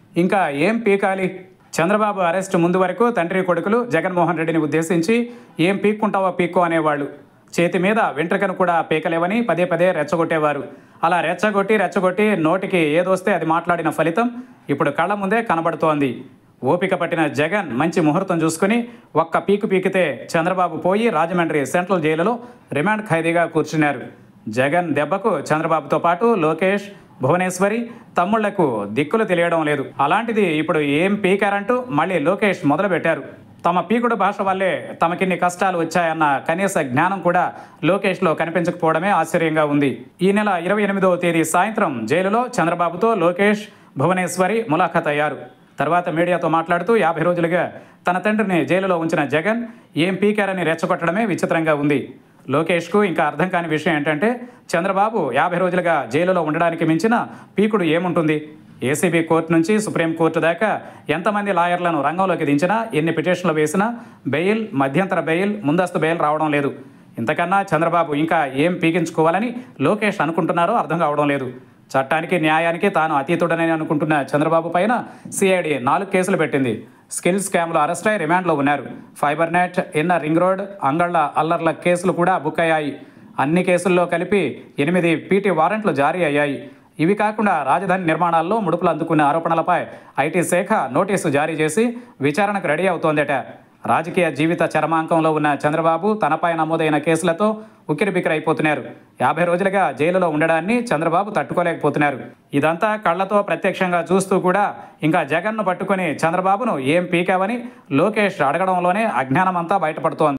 ఇంకా ఏం పీకాలి చంద్రబాబు అరెస్ట్ ముందు వరకు తండ్రి కొడుకులు జగన్మోహన్ రెడ్డిని ఉద్దేశించి ఏం పీక్కుంటావో పీక్కో అనేవాళ్ళు చేతి మీద వెంట్రుకను కూడా పీకలేవని పదే పదే రెచ్చగొట్టేవారు అలా రెచ్చగొట్టి రెచ్చగొట్టి నోటికి ఏదొస్తే అది మాట్లాడిన ఫలితం ఇప్పుడు కళ్ళ ముందే కనబడుతోంది ఓపిక పట్టిన జగన్ మంచి ముహూర్తం చూసుకుని ఒక్క పీకు పీకితే చంద్రబాబు పోయి రాజమండ్రి సెంట్రల్ జైలులో రిమాండ్ ఖైదీగా కూర్చున్నారు జగన్ దెబ్బకు చంద్రబాబుతో పాటు లోకేష్ భువనేశ్వరి తమ్ముళ్లకు దిక్కులు తెలియడం లేదు అలాంటిది ఇప్పుడు ఏం పీకారంటూ మళ్ళీ లోకేష్ మొదలుపెట్టారు తమ పీకుడు భాష వల్లే తమకిన్ని కష్టాలు వచ్చాయన్న కనీస జ్ఞానం కూడా లోకేష్లో కనిపించకపోవడమే ఆశ్చర్యంగా ఉంది ఈ నెల ఇరవై ఎనిమిదవ తేదీ సాయంత్రం జైలులో చంద్రబాబుతో లోకేష్ భువనేశ్వరి ములాఖత్ అయ్యారు తర్వాత మీడియాతో మాట్లాడుతూ యాభై రోజులుగా తన తండ్రిని జైలులో ఉంచిన జగన్ ఏం పీకారని రెచ్చగొట్టడమే విచిత్రంగా ఉంది లోకేష్కు ఇంకా అర్థం కాని విషయం ఏంటంటే చంద్రబాబు యాభై రోజులుగా జైలులో ఉండడానికి మించిన పీకుడు ఏముంటుంది ఏసీబీ కోర్టు నుంచి సుప్రీంకోర్టు దాకా ఎంతమంది లాయర్లను రంగంలోకి దించినా ఎన్ని పిటిషన్లు వేసినా బెయిల్ మధ్యంతర బెయిల్ ముందస్తు బెయిల్ రావడం లేదు ఇంతకన్నా చంద్రబాబు ఇంకా ఏం పీకించుకోవాలని లోకేష్ అనుకుంటున్నారో అర్థం కావడం లేదు చట్టానికి న్యాయానికి తాను అతీతుడనని అనుకుంటున్న చంద్రబాబు పైన సిఐడి నాలుగు కేసులు పెట్టింది స్కిల్ స్కామ్లో అరెస్ట్ అయి రిమాండ్లో ఉన్నారు fiber net inner ring road అంగళ్ళ అల్లర్ల కేసులు కూడా బుక్ అయ్యాయి అన్ని కేసుల్లో కలిపి ఎనిమిది పీటీ వారెంట్లు జారీ అయ్యాయి ఇవి కాకుండా రాజధాని నిర్మాణాల్లో ముడుపులు అందుకున్న ఆరోపణలపై ఐటీ శాఖ నోటీసు జారీ చేసి విచారణకు రెడీ అవుతోందట రాజకీయ జీవిత చరమాంకంలో ఉన్న చంద్రబాబు తనపై నమోదైన కేసులతో ఉక్కిరిబిక్కిరైపోతున్నారు యాభై రోజులుగా జైలులో ఉండడాన్ని చంద్రబాబు తట్టుకోలేకపోతున్నారు ఇదంతా కళ్లతో ప్రత్యక్షంగా చూస్తూ కూడా ఇంకా జగన్ను పట్టుకొని చంద్రబాబును ఏం పీకావని లోకేష్ అడగడంలోనే అజ్ఞానమంతా బయటపడుతోంది